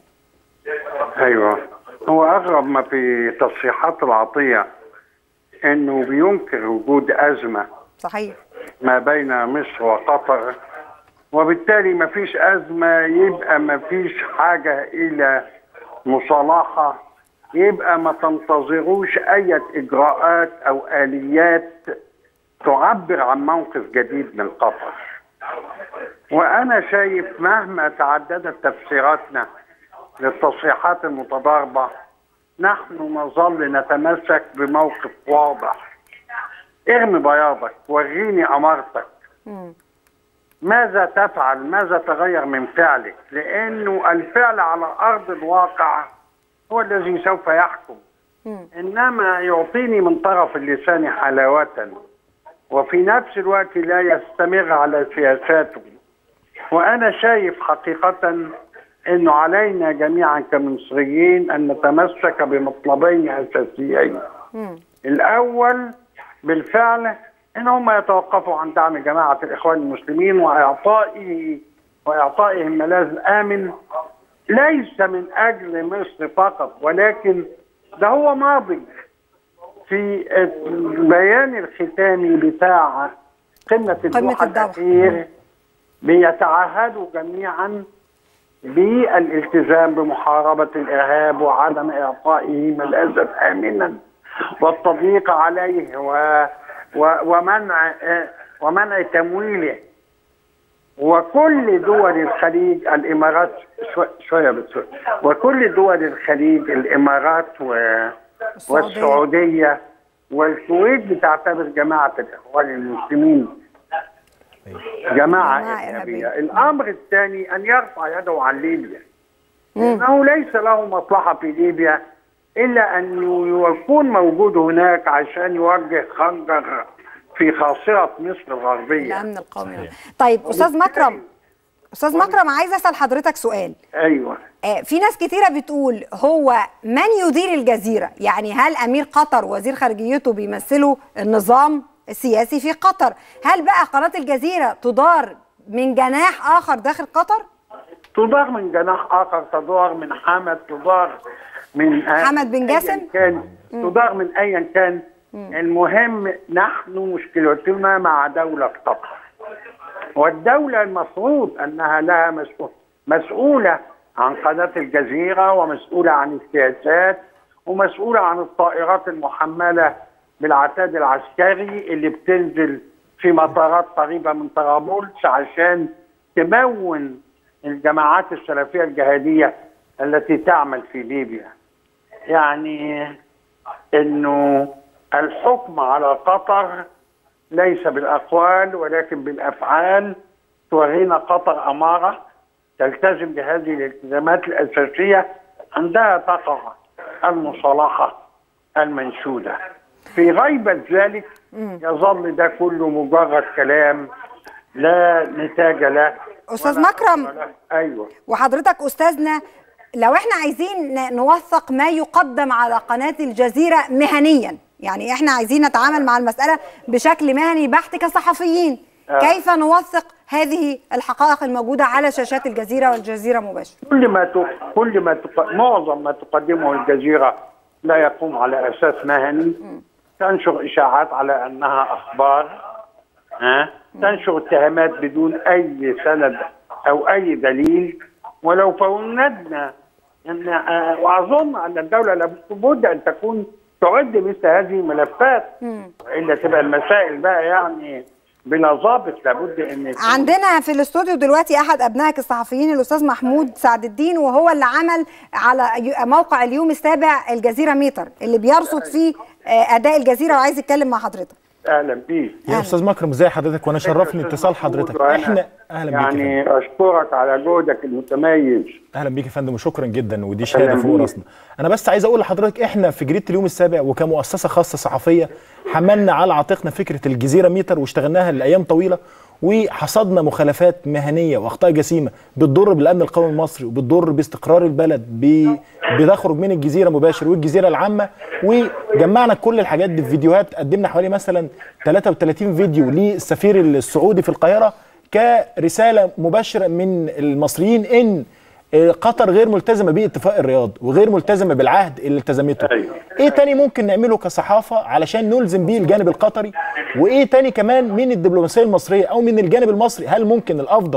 G: ايوه هو اغرب ما في تصريحات العطيه انه بينكر وجود ازمه
A: صحيح
G: ما بين مصر وقطر وبالتالي ما فيش ازمه يبقى ما فيش حاجه الى مصالحه يبقى ما تنتظروش اي اجراءات او اليات تعبر عن موقف جديد من قطر وأنا شايف مهما تعددت تفسيراتنا للتصريحات المتضاربة نحن نظل نتمسك بموقف واضح ارمي بياضك وريني أمارتك ماذا تفعل ماذا تغير من فعلك لأنه الفعل على أرض الواقع هو الذي سوف يحكم إنما يعطيني من طرف اللسان حلاوة وفي نفس الوقت لا يستمر على سياساته وأنا شايف حقيقة أنه علينا جميعا كمصريين أن نتمسك بمطلبين أساسيين الأول بالفعل ان هم يتوقفوا عن دعم جماعه الاخوان المسلمين واعطائه واعطائهم ملاذ امن ليس من اجل مصر فقط ولكن ده هو ماضي في البيان الختامي بتاع قمه الدوحه
A: الدوحة.
G: الاخير بيتعهدوا جميعا بالالتزام بمحاربه الارهاب وعدم اعطائه ملاذا امنا والتضييق عليه و و ومنع آه، ومنع تمويله وكل دول الخليج الامارات شو- شويه بتسوي وكل دول الخليج الامارات و
A: السعودية.
G: والسعوديه والكويت بتعتبر جماعه الاخوان المسلمين جماعه
A: جماعة
G: ارهابيه
A: إرهابية.
G: الامر الثاني ان يرفع يده عن ليبيا انه ليس له مصلحه في ليبيا الا ان يكون موجود هناك عشان يوجه خنجر في خاصره مصر الغربيه
A: الامن القومي طيب استاذ مكرم استاذ مكرم عايز اسال حضرتك سؤال
G: ايوه
A: آه، في ناس كتيرة بتقول هو من يدير الجزيرة يعني هل أمير قطر وزير خارجيته بيمثلوا النظام السياسي في قطر هل بقى قناة الجزيرة تدار من جناح آخر داخل قطر
G: تدار من جناح اخر تدار من حمد تدار من
A: حمد بن
G: أياً
A: جاسم؟
G: كان تدار من ايا كان المهم نحن مشكلتنا مع دوله قطر والدوله المفروض انها لها مسؤول مسؤوله عن قناه الجزيره ومسؤوله عن السياسات ومسؤوله عن الطائرات المحمله بالعتاد العسكري اللي بتنزل في مطارات قريبه من طرابلس عشان تمون الجماعات السلفيه الجهاديه التي تعمل في ليبيا. يعني انه الحكم على قطر ليس بالاقوال ولكن بالافعال تورينا قطر اماره تلتزم بهذه الالتزامات الاساسيه عندها تقع المصالحه المنشوده. في غيبه ذلك يظل ده كله مجرد كلام لا نتاج له
A: أستاذ
G: ولا
A: مكرم.
G: حق له. ايوه
A: وحضرتك أستاذنا لو احنا عايزين ن- نوثق ما يقدم على قناة الجزيرة مهنيا يعني احنا عايزين نتعامل مع المسألة بشكل مهني بحت كصحفيين
G: آه.
A: كيف نوثق هذه الحقائق الموجودة على شاشات الجزيرة والجزيرة مباشر
G: كل ما تق... كل ما تق... معظم ما تقدمه الجزيره لا يقوم على اساس مهني تنشر اشاعات على انها اخبار ها تنشر اتهامات بدون اي سند او اي دليل ولو فوندنا ان آه، واظن ان الدوله لابد ان تكون تعد مثل هذه الملفات والا تبقى المسائل بقى يعني بلا ضابط لابد ان يكون
A: عندنا في الاستوديو دلوقتي احد ابنائك الصحفيين الاستاذ محمود سعد الدين وهو اللي عمل على ي- موقع اليوم السابع الجزيره ميتر اللي بيرصد فيه آه، اداء الجزيره وعايز يتكلم مع حضرتك
G: اهلا بيك
B: يا استاذ مكرم ازي حضرتك وانا شرفني اتصال حضرتك
G: وأنا
B: احنا اهلا بيك يا فندم.
G: يعني اشكرك على جهدك المتميز
B: اهلا بيك يا فندم وشكرا جدا ودي شهاده
G: أهلاً
B: فوق
G: بيك.
B: راسنا انا بس عايز اقول لحضرتك احنا في جريده اليوم السابع وكمؤسسه خاصه صحفيه حملنا على عاتقنا فكره الجزيره ميتر واشتغلناها لايام طويله وحصدنا مخالفات مهنيه واخطاء جسيمه بتضر بالامن القومي المصري وبتضر باستقرار البلد ب... بتخرج من الجزيره مباشر والجزيره العامه وجمعنا كل الحاجات دي في فيديوهات قدمنا حوالي مثلا 33 فيديو للسفير السعودي في القاهره كرساله مباشره من المصريين ان آه، قطر غير ملتزمه باتفاق الرياض وغير ملتزمه بالعهد اللي التزمته
G: أيوة.
B: ايه تاني ممكن نعمله كصحافه علشان نلزم بيه الجانب القطري وايه تاني كمان من الدبلوماسيه المصريه او من الجانب المصري هل ممكن الافضل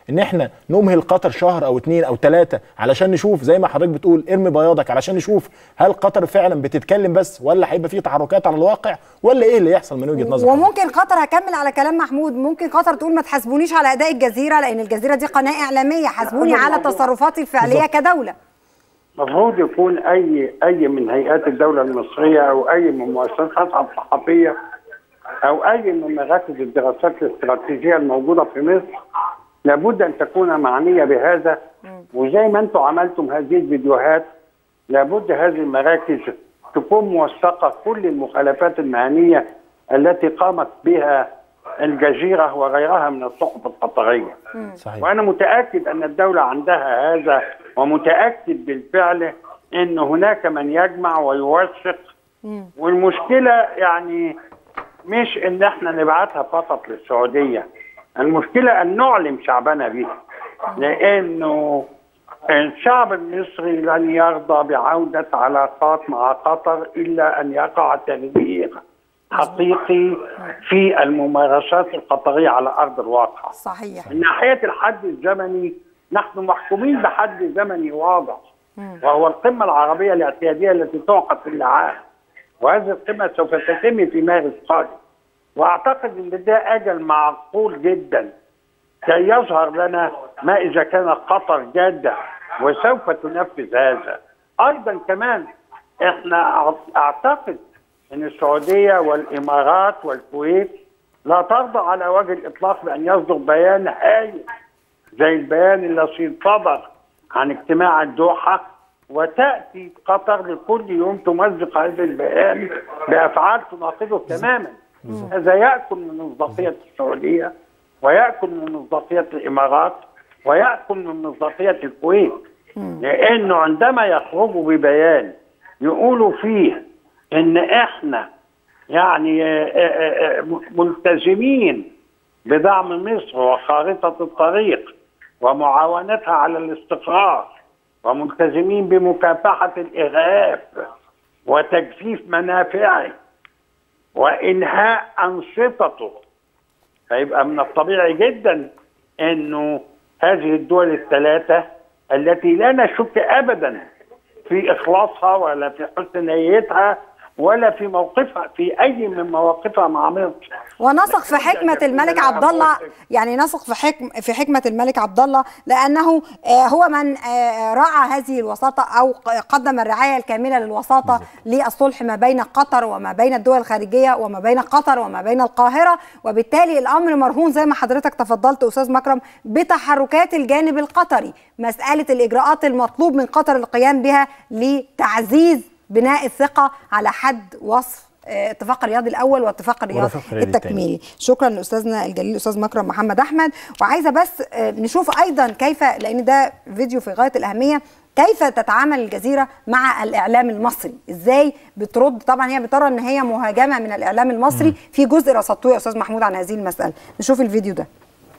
B: ان احنا نمهل قطر شهر او اتنين او ثلاثه علشان نشوف زي ما حضرتك بتقول ارمي بياضك علشان نشوف هل قطر فعلا بتتكلم بس ولا هيبقى فيه تحركات على الواقع ولا ايه اللي يحصل من وجهه نظرك
A: وممكن قطر هكمل على كلام محمود ممكن قطر تقول ما تحاسبونيش على اداء الجزيره لان الجزيره دي قناه اعلاميه حاسبوني على تصرفاتي الفعليه كدوله
G: المفروض يكون اي اي من هيئات الدوله المصريه او اي من مؤسسات الصحفيه او اي من مراكز الدراسات الاستراتيجيه الموجوده في مصر لابد ان تكون معنيه بهذا وزي ما انتم عملتم هذه الفيديوهات لابد هذه المراكز تكون موثقه كل المخالفات المهنيه التي قامت بها الجزيره وغيرها من الصحف القطريه.
B: صحيح
G: وانا متاكد ان الدوله عندها هذا ومتاكد بالفعل ان هناك من يجمع ويوثق والمشكله يعني مش ان احنا نبعتها فقط للسعوديه المشكله ان نعلم شعبنا بها لانه الشعب المصري لن يرضى بعوده علاقات مع قطر الا ان يقع تغيير حقيقي في الممارسات القطريه على ارض الواقع.
A: صحيح
G: من ناحيه الحد الزمني نحن محكومين بحد زمني واضح وهو القمه العربيه الاعتياديه التي تعقد كل عام وهذه القمه سوف تتم في مارس قادم واعتقد ان ده اجل معقول جدا كي يظهر لنا ما اذا كان قطر جاده وسوف تنفذ هذا ايضا كمان احنا اعتقد ان السعوديه والامارات والكويت لا ترضى على وجه الاطلاق بان يصدر بيان هايل زي البيان الذي صدر عن اجتماع الدوحه وتاتي قطر لكل يوم تمزق هذا البيان بافعال تناقضه تماما هذا ياكل من مصداقيه السعوديه وياكل من مصداقيه الامارات وياكل من مصداقيه الكويت لانه عندما يخرجوا ببيان يقولوا فيه ان احنا يعني آه، آه، آه، ملتزمين بدعم مصر وخارطه الطريق ومعاونتها على الاستقرار وملتزمين بمكافحه الارهاب وتجفيف منافعه وانهاء انشطته فيبقى من الطبيعي جدا انه هذه الدول الثلاثه التي لا نشك ابدا في اخلاصها ولا في حسن نيتها ولا في موقفها في اي من مواقفها مع مصر
A: ونثق في حكمة الملك عبد الله يعني نثق في حكم في حكمة الملك عبد الله لأنه آه، هو من آه، رعى هذه الوساطة أو قدم الرعاية الكاملة للوساطة للصلح ما بين قطر وما بين الدول الخارجية وما بين قطر وما بين القاهرة وبالتالي الأمر مرهون زي ما حضرتك تفضلت أستاذ مكرم بتحركات الجانب القطري مسألة الإجراءات المطلوب من قطر القيام بها لتعزيز بناء الثقة على حد وصف آه، اتفاق الرياض الاول واتفاق الرياض
B: واتفاق الرياض
A: التكميلي شكرا لاستاذنا الجليل الاستاذ مكرم محمد احمد وعايزه بس آه، نشوف ايضا كيف لان ده فيديو في غايه الاهميه كيف تتعامل الجزيره مع الاعلام المصري ازاي بترد طبعا هي بترى ان هي مهاجمه من الاعلام المصري في جزء رصدتوه يا استاذ محمود عن هذه المساله نشوف الفيديو ده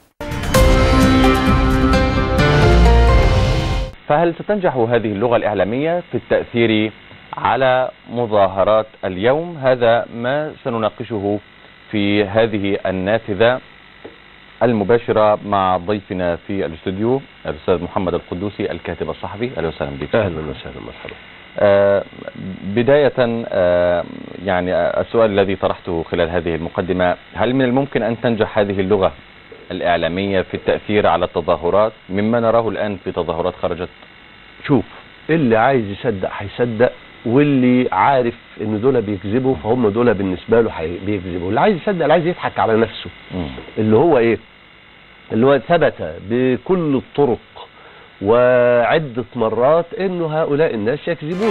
H: فهل ستنجح هذه اللغة الإعلامية في التأثير على مظاهرات اليوم هذا ما سنناقشه في هذه النافذة المباشرة مع ضيفنا في الاستوديو الأستاذ محمد القدوسي الكاتب الصحفي أهلا وسهلا بك
I: اهلا وسهلا مرحبا
H: آه، بداية آه، يعني السؤال الذي طرحته خلال هذه المقدمة هل من الممكن أن تنجح هذه اللغة الإعلامية في التأثير على التظاهرات مما نراه الآن في تظاهرات خرجت
I: شوف اللي عايز يصدق هيصدق واللي عارف ان دول بيكذبوا فهم دول بالنسبه له حي- بيكذبوا اللي عايز يصدق اللي عايز يضحك على نفسه
H: مم.
I: اللي هو ايه اللي هو ثبت بكل الطرق وعدة مرات انه هؤلاء الناس يكذبون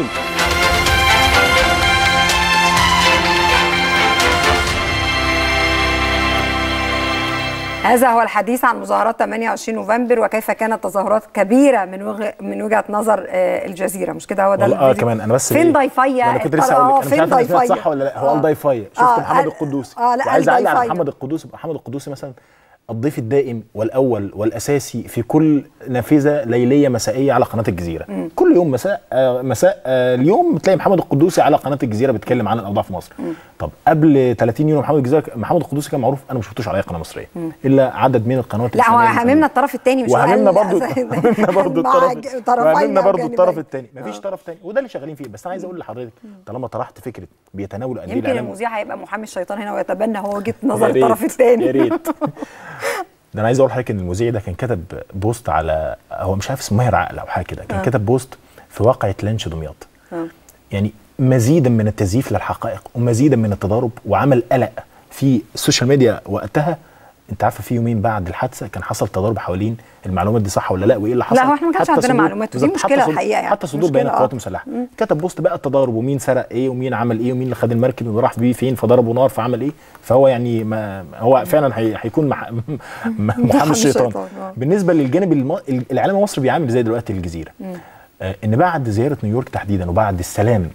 A: هذا هو الحديث عن مظاهرات 28 نوفمبر وكيف كانت تظاهرات كبيره من وجه من وجهه نظر آه، الجزيره مش كده هو ده
B: والله اه
A: الفيديو؟
B: كمان انا بس
A: فين
B: إيه؟
A: ضيفيا
B: انا كنت لسه هقول لك انا مش
A: فين
B: عارف أنا سمعت
A: ضيفيا
B: صح ولا لا هو
A: آه.
B: قال ضيفيا شفت
A: آه،
B: محمد
A: قال-
B: القدوسي
A: اه لا
B: وعايز
A: قال
B: اعلق على
A: ضيفيا.
B: محمد القدوسي محمد القدوسي مثلا الضيف الدائم والاول والاساسي في كل نافذه ليليه مسائيه على قناه الجزيره
A: مم.
B: كل يوم مساء آه مساء آه اليوم بتلاقي محمد القدوسي على قناه الجزيره بيتكلم عن الاوضاع في مصر طب قبل 30 يوم محمد الجزيره محمد القدوسي كان معروف انا ما شفتوش على اي قناه مصريه
A: مم.
B: الا عدد من القنوات
A: لا هو
B: الإسلامية
A: هممنا الطرف الثاني مش
B: وهممنا
A: قال-
B: برضو هممنا برضو
A: مع
B: الطرف
A: ج- طرفين
B: وهممنا
A: أو
B: برضو
A: جانبين.
B: الطرف الثاني مفيش
A: آه.
B: طرف ثاني وده اللي شغالين فيه بس انا عايز اقول لحضرتك طالما طرحت فكره بيتناولوا قد ايه
A: يمكن
B: الاعلام
A: المذيع هيبقى محامي الشيطان هنا ويتبنى هو وجهه
B: يا
A: نظر
B: ريت،
A: الطرف الثاني
B: يا ريت ده انا عايز اقول لحضرتك ان المذيع ده كان كتب بوست على هو مش عارف اسمه ماهر عقل او حاجه كده كان
A: آه.
B: كتب بوست في واقعه لانش دمياط
A: آه.
B: يعني مزيدا من التزييف للحقائق ومزيدا من التضارب وعمل قلق في السوشيال ميديا وقتها انت عارفه في يومين بعد الحادثه كان حصل تضارب حوالين المعلومات دي صح ولا لا وايه اللي حصل
A: لا، هو إحنا ما كانش
B: حتى
A: عندنا
B: صدور-
A: معلومات، ودي
B: بالظبط،
A: مشكلة
B: حتى صدور-
A: الحقيقة يعني.
B: حتى صدور
A: مشكلة،
B: بيان
A: آه.
B: القوات المسلحه كتب بوست بقى التضارب ومين سرق ايه ومين عمل ايه ومين اللي خد المركب وراح بيه فين فضربوا نار فعمل ايه فهو يعني ما هو فعلا هي- هيكون مح... محامي الشيطان
A: الشيطان، آه.
B: بالنسبه للجانب الم... الاعلام المصري بيعامل زي دلوقتي الجزيره
A: مم.
B: آه، ان بعد زياره نيويورك تحديدا وبعد السلام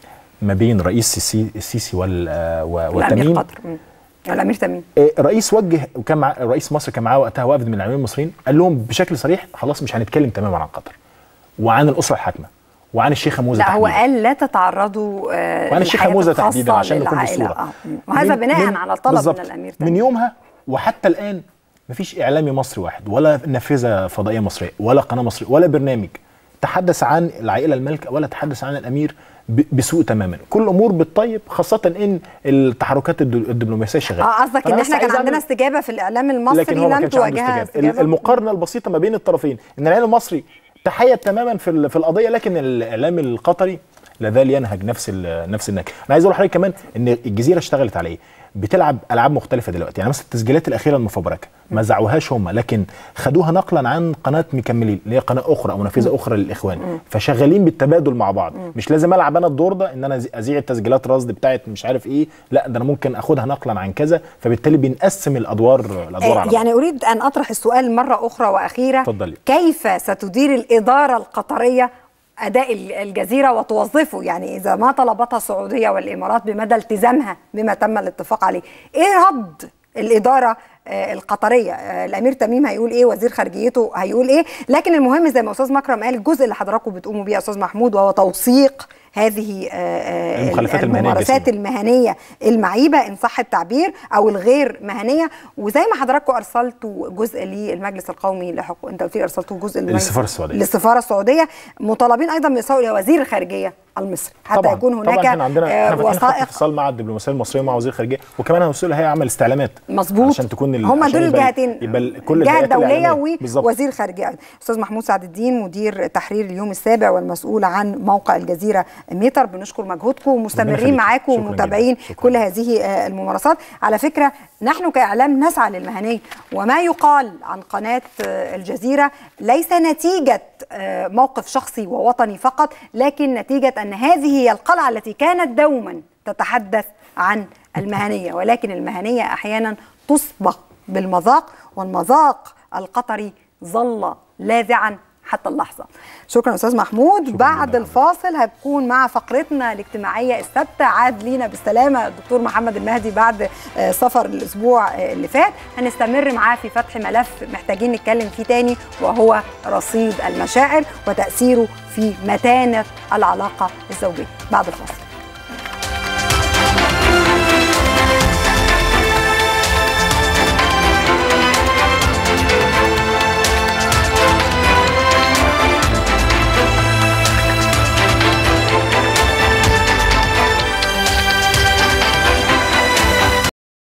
B: ما بين رئيس السي- السيسي وال آه، و-
A: الامير
B: وتميم
A: قطر مم. الامير تميم
B: آه، الرئيس وجه وكان مع رئيس مصر كان معاه وقتها وافد من الاعلاميين المصريين قال لهم بشكل صريح خلاص مش هنتكلم تماما عن قطر وعن الاسره الحاكمه وعن الشيخه موزه
A: لا هو
B: تحديداً.
A: قال لا تتعرضوا آه
B: وعن الشيخه
A: للحياة
B: موزه
A: الخاصة
B: تحديدا عشان نكون في
A: للعائلة.
B: الصوره
A: آه. مم. وهذا
B: من-
A: بناء
B: من-
A: على طلب
B: بالظبط.
A: من الامير
B: من
A: تميم
B: يومها وحتى الان مفيش اعلامي مصري واحد ولا نافذه فضائيه مصريه ولا قناه مصريه ولا برنامج تحدث عن العائله المالكه ولا تحدث عن الامير ب- بسوء تماما كل امور بالطيب خاصه ان التحركات الد- الدبلوماسيه شغاله
A: اه قصدك
B: فأنا
A: ان
B: بس
A: احنا كان
B: عايز
A: عندنا
B: أعمل-
A: استجابه في الاعلام المصري
B: لكن هو ما
A: لم
B: كانش عنده
A: تواجهها
B: استجابه ال-
A: استجابه
B: المقارنه البسيطه ما بين الطرفين ان الاعلام المصري تحيز تماما في ال- في القضيه لكن الاعلام القطري لا زال ينهج نفس ال- نفس النهج انا عايز اقول لحضرتك كمان ان الجزيره اشتغلت على ايه بتلعب العاب مختلفه دلوقتي يعني مثلا التسجيلات الاخيره المفبركه ما زعوهاش هم لكن خدوها نقلا عن قناه مكملين اللي هي قناه اخرى او نافذه اخرى للاخوان فشغالين بالتبادل مع بعض مش لازم العب انا الدور ده ان انا أزي- اذيع التسجيلات رصد بتاعت مش عارف ايه لا ده انا ممكن اخدها نقلا عن كذا فبالتالي بنقسم الادوار الادوار
A: آه،
B: على بعض.
A: يعني اريد ان اطرح السؤال مره اخرى واخيره
B: اتفضلي.
A: كيف ستدير الاداره القطريه اداء ال- الجزيره وتوظفه يعني اذا ما طلبتها السعوديه والامارات بمدى التزامها بما تم الاتفاق عليه ايه رد الاداره آه، القطريه آه، الامير تميم هيقول ايه وزير خارجيته هيقول ايه لكن المهم زي ما استاذ مكرم قال الجزء اللي حضراتكم بتقوموا بيه يا استاذ محمود وهو توثيق هذه آه، آه،
B: المخالفات المهنية
A: الممارسات
B: الجسيمة.
A: المهنيه المعيبه ان صح التعبير او الغير مهنيه وزي ما حضراتكم ارسلتوا جزء للمجلس القومي لحقوق انت قلت لي ارسلتوا جزء للمجلس-
B: للسفارة السعودية.
A: للسفاره السعوديه مطالبين ايضا بيرسلوا الى وزير الخارجيه المصري حتى
B: طبعا
A: يكون هناك
B: طبعا احنا عندنا
A: آه،
B: احنا فاتحين خط
A: وثائق
B: اتصال مع الدبلوماسيه المصريه ومع وزير الخارجيه وكمان هنوصل هي عمل استعلامات
A: مظبوط
B: عشان تكون ال-
A: هم
B: عشان
A: دول
B: يبقى-
A: الجهتين
B: يبقى ال- كل
A: الجهه
B: الهيئات
A: الدوليه
B: الإعلامية. بالظبط.
A: ووزير الخارجيه أيضاً. استاذ محمود سعد الدين مدير تحرير اليوم السابع والمسؤول عن موقع الجزيره ميتر بنشكر مجهودكم ومستمرين
B: يخليك.
A: معاكم
B: شكراً
A: ومتابعين
B: جداً. شكراً
A: كل هذه آه، الممارسات على فكره نحن كاعلام نسعى للمهنيه وما يقال عن قناه آه، الجزيره ليس نتيجه آه، موقف شخصي ووطني فقط لكن نتيجه ان هذه هي القلعه التي كانت دوما تتحدث عن المهنيه ولكن المهنيه احيانا تصبغ بالمذاق والمذاق القطري ظل لاذعا حتى اللحظه شكرا استاذ محمود بعد الفاصل هتكون مع فقرتنا الاجتماعيه الثابته عاد لينا بالسلامه الدكتور محمد المهدي بعد آه، سفر الاسبوع آه، اللي فات هنستمر معاه في فتح ملف محتاجين نتكلم فيه تاني وهو رصيد المشاعر وتاثيره في متانه العلاقه الزوجيه بعد الفاصل